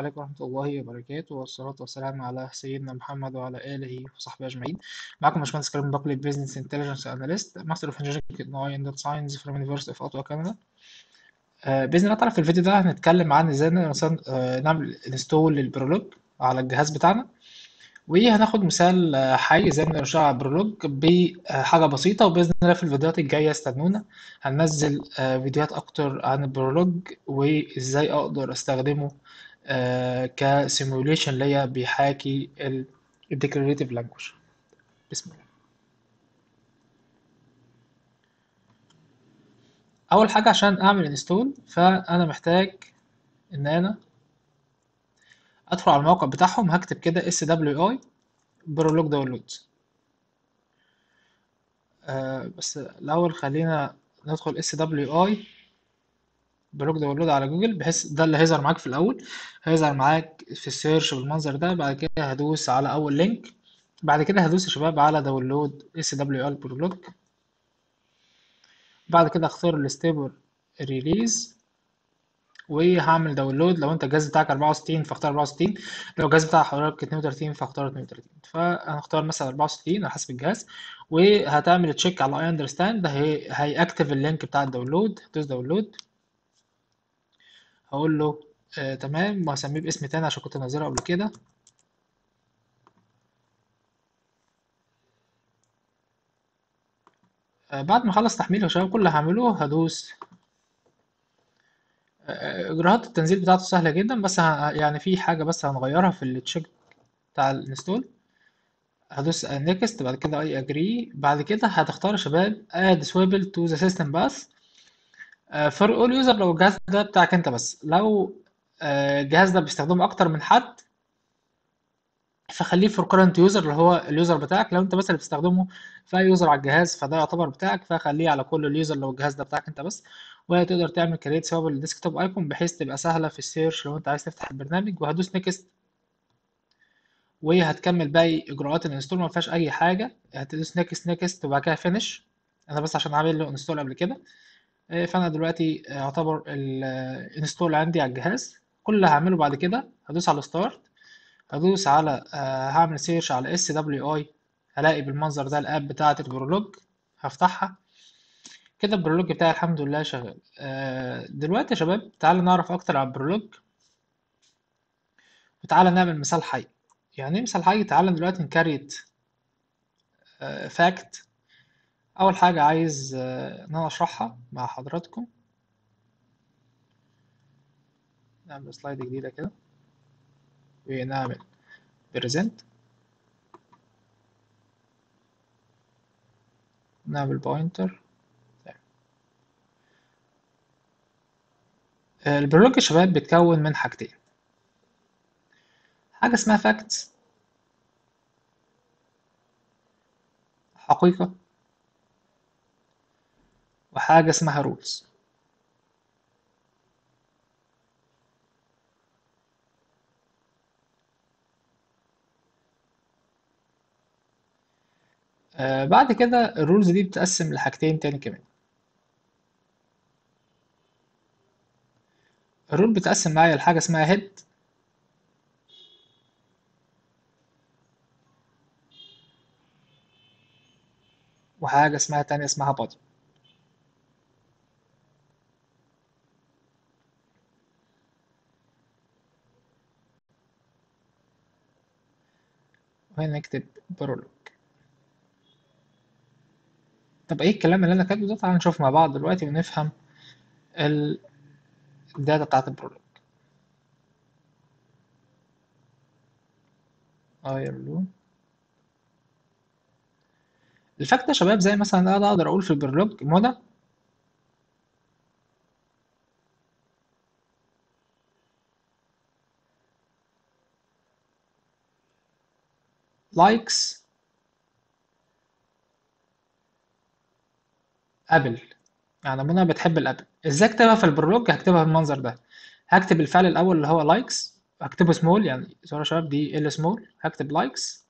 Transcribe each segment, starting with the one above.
عليكم ورحمة الله وبركاته والصلاة والسلام على سيدنا محمد وعلى آله وصحبه أجمعين معكم باشمهندس كريم بقلي بزنس انتليجنس اناليست ماستر اوف انجينيرنج تكنولوجي اند ساينس فروم يونيفرسيتي اوف اوتوا كندا بإذن الله تعالى في الفيديو ده هنتكلم عن ازاي نقدر مثلا آه، نعمل انستول للبرولوج على الجهاز بتاعنا وهناخد مثال آه، حي ازاي نقدر نشتغل على البرولوج بحاجة بسيطة وبإذن الله في الفيديوهات الجاية استنونا هننزل آه، فيديوهات أكتر عن البرولوج وازاي أقدر أستخدمه كسيموليشن ليا بيحاكي الديكلاريتيف لانجوج بسم الله اول حاجه عشان اعمل انستول فانا محتاج ان انا ادخل على الموقع بتاعهم هكتب كده اس دبليو اي برولوج داونلود آه بس الاول خلينا ندخل اس دبليو اي بلوج داونلود على جوجل بحيث ده اللي هيظهر معاك في الاول هيظهر معاك في السيرش بالمنظر ده بعد كده هدوس على اول لينك بعد كده هدوس يا شباب على داونلود اس دبليو ال برولوج بعد كده اختار الستيبل ريليز وهعمل داونلود لو انت الجهاز بتاعك 64 فاختار 64 لو الجهاز بتاع حضرتك 32 فاختار 32 فهنختار مثلا 64 على حسب الجهاز وهتعمل تشيك على اي اندرستاند هي هيأكتف اللينك بتاع الداونلود دوس داونلود هقول له آه تمام وهسميه باسم تاني عشان كنت نازله قبل كده آه بعد ما اخلص تحميل يا شباب كل اللي هعمله هدوس آه اجراءات التنزيل بتاعته سهله جدا بس ه... يعني في حاجه بس هنغيرها في التشيك بتاع الانستول هدوس نيكست بعد كده اي اجري بعد كده هتختار يا شباب اد سويبل تو ذا سيستم باث فور اول يوزر لو الجهاز ده بتاعك انت بس لو الجهاز ده بيستخدمه اكتر من حد فخليه فور كورنت يوزر اللي هو اليوزر بتاعك لو انت بس اللي بتستخدمه فاي يوزر على الجهاز فده يعتبر بتاعك فخليه على كل اليوزر لو الجهاز ده بتاعك انت بس وتقدر تعمل كريت سواء بالديسكتوب ايكون بحيث تبقى سهله في السيرش لو انت عايز تفتح البرنامج وهدوس نيكست وهتكمل باقي اجراءات الانستول ما فيهاش اي حاجه هتدوس نيكست نيكست وبعد كده فينش انا بس عشان عامل له انستول قبل كده فانا دلوقتي يعتبر الانستول عندي على الجهاز كل اللي هعمله بعد كده هدوس على ستارت هدوس على هعمل سيرش على اس دبليو اي هلاقي بالمنظر ده الاب بتاعه البرولوج هفتحها كده البرولوج بتاعي الحمد لله شغال دلوقتي يا شباب تعالوا نعرف اكتر عن البرولوج وتعالى نعمل مثال حي يعني ايه مثال حي تعالى دلوقتي نكريت فاكت اول حاجه عايز ان انا اشرحها مع حضراتكم نعمل سلايد جديده كده ونعمل بريزنت نعمل بوينتر البرولوج يا شباب بيتكون من حاجتين حاجه اسمها فاكتس حقيقه وحاجة اسمها رولز آه بعد كده الرولز دي بتقسم لحاجتين تاني كمان الرول بتقسم معايا لحاجة اسمها هيد وحاجة اسمها تانية اسمها بادي وهنا نكتب برولوج طب ايه الكلام اللي انا كاتبه ده تعالى نشوف مع بعض دلوقتي ونفهم الداتا بتاعت البرولوج غير لون الفاكت يا شباب زي مثلا انا اقدر اقول في البرولوج منى لايكس ابل يعني منى بتحب الابل ازاي اكتبها في البرولوج هكتبها بالمنظر ده هكتب الفعل الاول اللي هو لايكس هكتبه سمول يعني سوري يا شباب دي ال سمول هكتب لايكس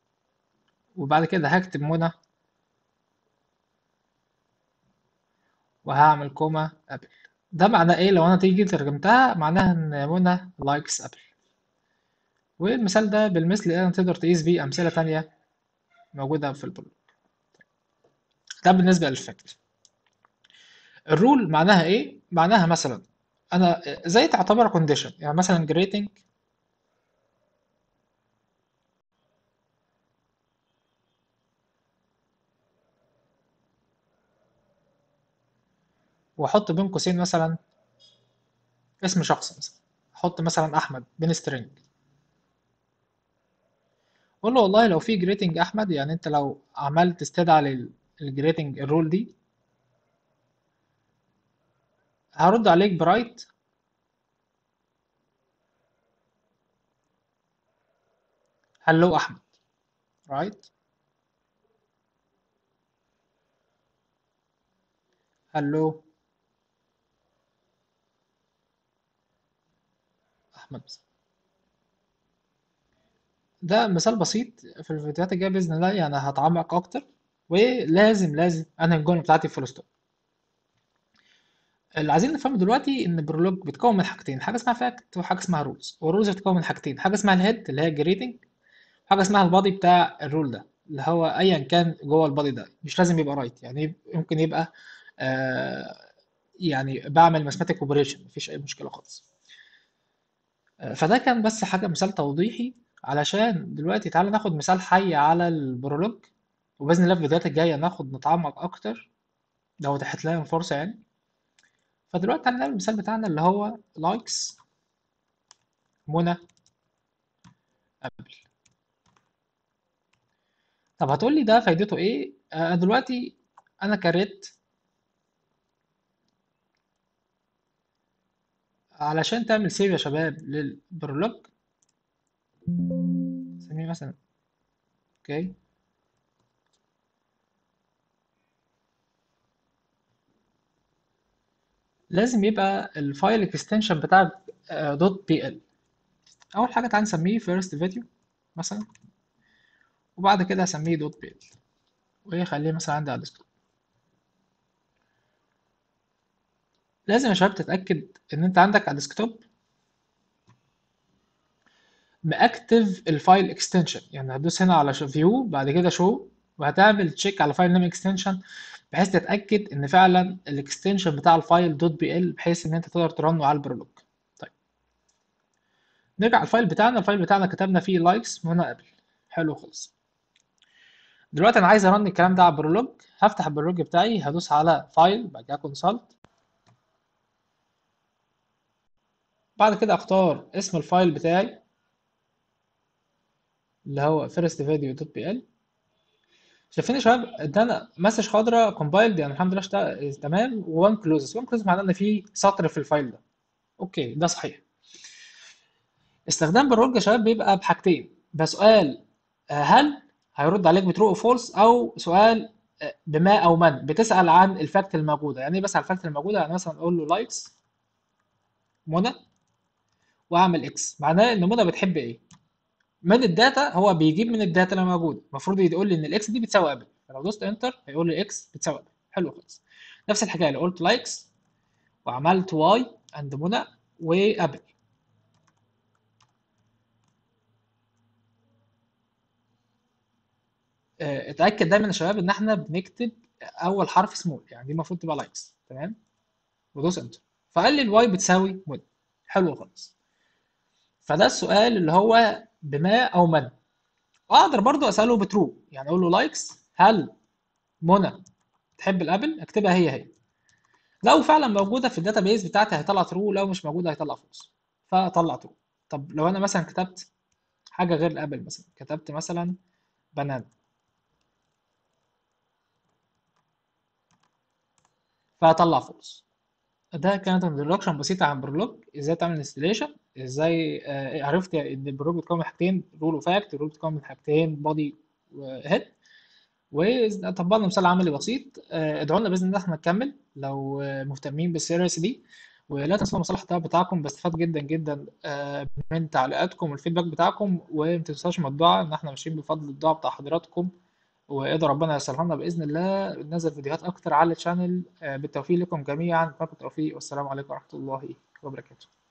وبعد كده هكتب منى وهعمل كوما ابل ده معناه ايه لو انا تيجي ترجمتها معناها ان منى لايكس ابل والمثال ده بالمثل ايه تقدر تقيس بيه امثله تانية موجوده في البلوج ده بالنسبه للفاكت الرول معناها ايه معناها مثلا انا زي تعتبر كونديشن يعني مثلا جريتنج واحط بين قوسين مثلا اسم شخص مثلا احط مثلا احمد بين سترينج قول له والله لو في جريتنج احمد يعني انت لو عملت استدعى للجريتنج الرول دي هرد عليك برايت هلو احمد رايت هلو احمد ده مثال بسيط في الفيديوهات الجايه باذن الله يعني هتعمق اكتر ولازم لازم انهي الجمله بتاعتي فول ستوب اللي عايزين نفهمه دلوقتي ان البرولوج بيتكون من حاجتين حاجه اسمها فاكت وحاجه اسمها رولز والرولز بتتكون من حاجتين حاجه اسمها الهيد اللي هي الجريتنج وحاجه اسمها البادي بتاع الرول ده اللي هو ايا كان جوه البادي ده مش لازم يبقى رايت يعني ممكن يبقى آه يعني بعمل ماثماتيك اوبريشن مفيش اي مشكله خالص آه فده كان بس حاجه مثال توضيحي علشان دلوقتي تعالى ناخد مثال حي على البرولوج وباذن الله في الفيديوهات الجايه ناخد نتعمق اكتر لو اتاحت لنا الفرصه يعني فدلوقتي تعالى نعمل المثال بتاعنا اللي هو لايكس منى قبل طب هتقول لي ده فايدته ايه آه دلوقتي انا كريت علشان تعمل سيف يا شباب للبرولوج سميه مثلا اوكي لازم يبقى الفايل اكستنشن بتاعك دوت بي ال اول حاجه تعالى نسميه فيرست فيديو مثلا وبعد كده هسميه دوت بي ال وخليه مثلا عندي على الديسكتوب لازم يا شباب تتاكد ان انت عندك على الديسكتوب ماكتف الفايل اكستنشن يعني هتدوس هنا على فيو بعد كده شو وهتعمل تشيك على فايل نيم اكستنشن بحيث تتاكد ان فعلا الاكستنشن بتاع الفايل دوت بي ال بحيث ان انت تقدر ترنه على البرولوج طيب نرجع الفايل بتاعنا الفايل بتاعنا كتبنا فيه لايكس هنا قبل حلو خالص دلوقتي انا عايز ارن الكلام ده على البرولوج هفتح البرولوج بتاعي هدوس على فايل بعد كده كونسلت بعد كده اختار اسم الفايل بتاعي اللي هو first video دوت بي ال شايفين يا شباب ان انا مسج خضراء كومبايلد يعني الحمد لله اشتغل تمام وان كلوزز وان كلوزز معناه ان في سطر في الفايل ده اوكي ده صحيح استخدام بالرج يا شباب بيبقى بحاجتين بسؤال هل هيرد عليك بترو او فولس او سؤال بما او من بتسال عن الفاكت الموجوده يعني ايه بسال الفاكت الموجوده يعني مثلا اقول له لايكس منى واعمل اكس معناه ان منى بتحب ايه من الداتا هو بيجيب من الداتا اللي موجوده المفروض يقول لي ان الاكس دي بتساوي قبل فلو دوست انتر هيقول لي اكس بتساوي قبل حلو خالص نفس الحكايه لو قلت لايكس وعملت واي اند منى وقبل اتاكد دايما يا شباب ان احنا بنكتب اول حرف سمول يعني دي المفروض تبقى لايكس تمام ودوس انتر فقال لي الواي بتساوي منى حلو خالص فده السؤال اللي هو بما او من واقدر برضو اساله بترو يعني اقول له لايكس هل منى تحب الابل اكتبها هي هي لو فعلا موجوده في الداتابيز بتاعتي هيطلع ترو لو مش موجوده هيطلع فولس فاطلع ترو طب لو انا مثلا كتبت حاجه غير الابل مثلا كتبت مثلا بنان فهطلع فولس ده كانت انترودكشن بسيطه عن برولوج ازاي تعمل انستليشن ازاي آه عرفت ان البرولوج بيتكون من حاجتين رول وفاكت الرول بيتكون من حاجتين بادي وهيد وطبقنا مثال عملي بسيط آه ادعوا لنا باذن الله احنا نكمل لو آه مهتمين بالسيريس دي ولا تنسوا المصالح بتاعكم بستفاد جدا جدا من تعليقاتكم والفيدباك بتاعكم وما تنسوش من الدعاء ان احنا ماشيين بفضل الدعاء بتاع حضراتكم وقدر ربنا ييسرها لنا بإذن الله ننزل فيديوهات أكتر على الشانل آه، بالتوفيق لكم جميعا معكم التوفيق والسلام عليكم ورحمة الله وبركاته